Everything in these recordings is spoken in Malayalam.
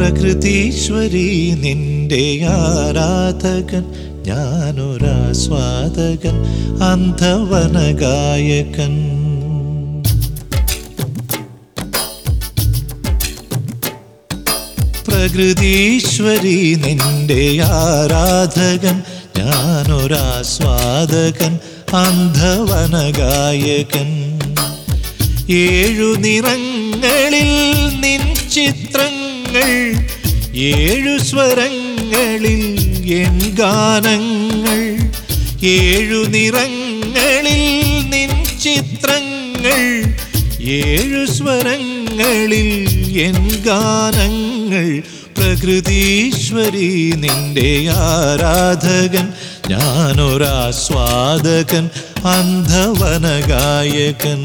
പ്രകൃതീശ്വരി നിന്റെ ആരാധകൻ ഞാനൊരാസ്വാദകൻ അന്ധവന ഗായകൻ പ്രകൃതീശ്വരി നിന്റെ ആരാധകൻ ഞാനൊരാസ്വാദകൻ അന്ധവന ഗായകൻ ഏഴു നിറങ്ങളിൽ നിൻ ചിത്രങ്ങൾ ഏഴു സ്വരങ്ങളിൽ എൻ ഗാനങ്ങൾ ഏഴു നിറങ്ങളിൽ നിൻ ചിത്രങ്ങൾ ഏഴു സ്വരങ്ങളിൽ എൻ ഗാനങ്ങൾ പ്രകൃതീശ്വരി നിന്റെ ആരാധകൻ ഞാനൊരാസ്വാദകൻ അന്ധവന ഗായകൻ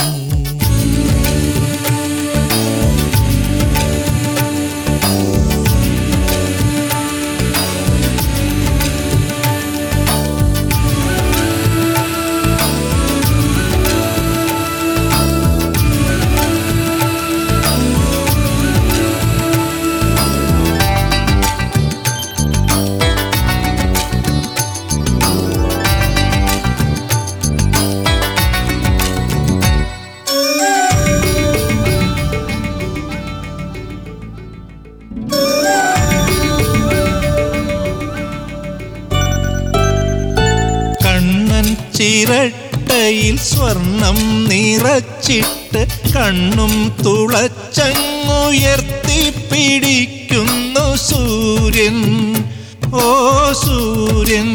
കണ്ണൻ ചിരട്ടയിൽ സ്വർണം നിറച്ചിട്ട് കണ്ണും തുളച്ചങ്ങുയർത്തി പിടിക്കുന്നു സൂര്യൻ ഓ സൂര്യൻ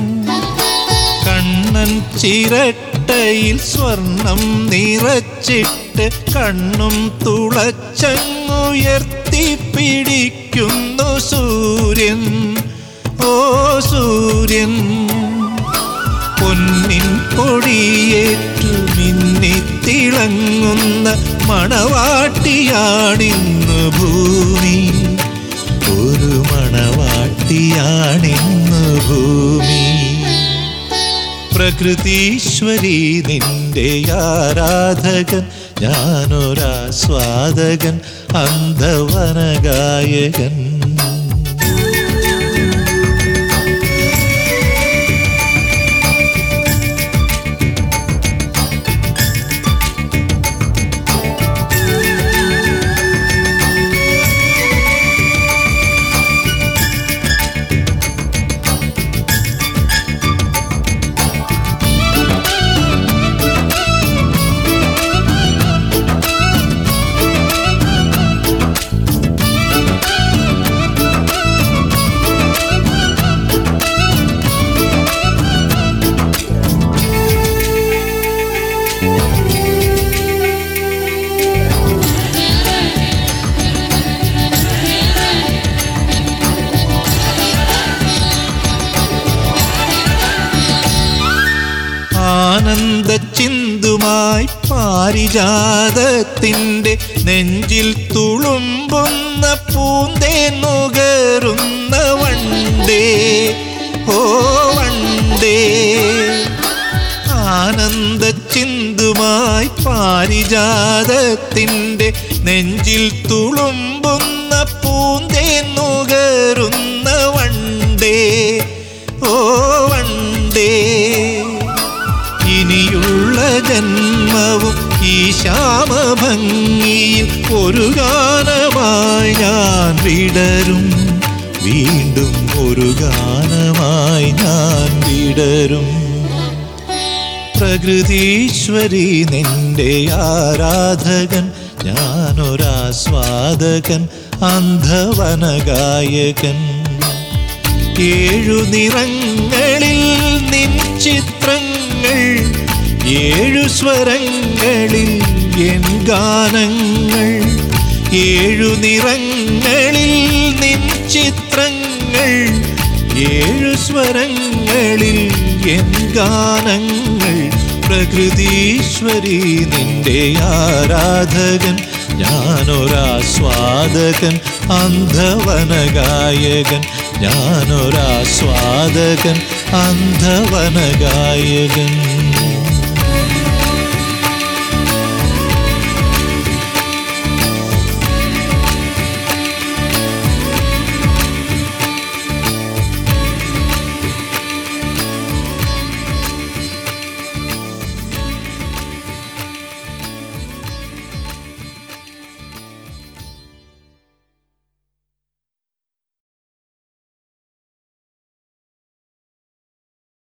കണ്ണൻ ചിരട്ടയിൽ സ്വർണം നിറച്ചിട്ട് കണ്ണും തുളച്ചങ്ങുയർത്തി പിടിക്കുന്നു സൂര്യൻ ഓ സൂര്യൻ പൊന്നിൻ പൊടിയേറ്റു മിന്നിത്തിളങ്ങുന്ന മണവാട്ടിയാണിന്ന് ഭൂമി ഒരു മണവാട്ടിയാണിന്ന് ഭൂമി പ്രകൃതീശ്വരി നിന്റെ ആരാധകൻ ഞാനൊരാസ്വാദകൻ അന്ധവന ഗായകൻ ആനന്ദ ചിന്തുമായി പാരിജാതത്തിൻ്റെ നെഞ്ചിൽ തുളുമ്പുന്ന പൂന്തേ നുകരുന്ന വണ്ടേ ഓ വണ്ടേ ആനന്ദ ചിന്തുമായി പാരിജാതത്തിൻ്റെ നെഞ്ചിൽ തുളുമ്പുന്ന പൂന്തേ നുകരുന്ന വണ്ടേ ഓ വണ്ടേ ഇനിയുള്ള ജന്മവും ഈ ശ്യാമഭംഗിയിൽ ഒരു ഗാനമായി ഞാൻ വിടരും വീണ്ടും ഒരു ഗാനമായി ഞാൻ വിടരും പ്രകൃതീശ്വരി നിന്റെ ആരാധകൻ ഞാനൊരാസ്വാദകൻ അന്ധവന ഗായകൻ ഏഴു നിറങ്ങളിൽ നിൻ ചിത്രങ്ങൾ ഏഴു സ്വരങ്ങളിൽ എൻ ഗാനങ്ങൾ ഏഴു നിറങ്ങളിൽ നിൻ ചിത്രങ്ങൾ ഏഴു സ്വരങ്ങളിൽ എൻ ഗാനങ്ങൾ പ്രകൃതീശ്വരി നിന്റെ ആരാധകൻ ഞാനൊരാസ്വാദകൻ അന്ധവന ഗായകൻ ഞാനൊരാസ്വാദകൻ അന്ധവന ഗായകൻ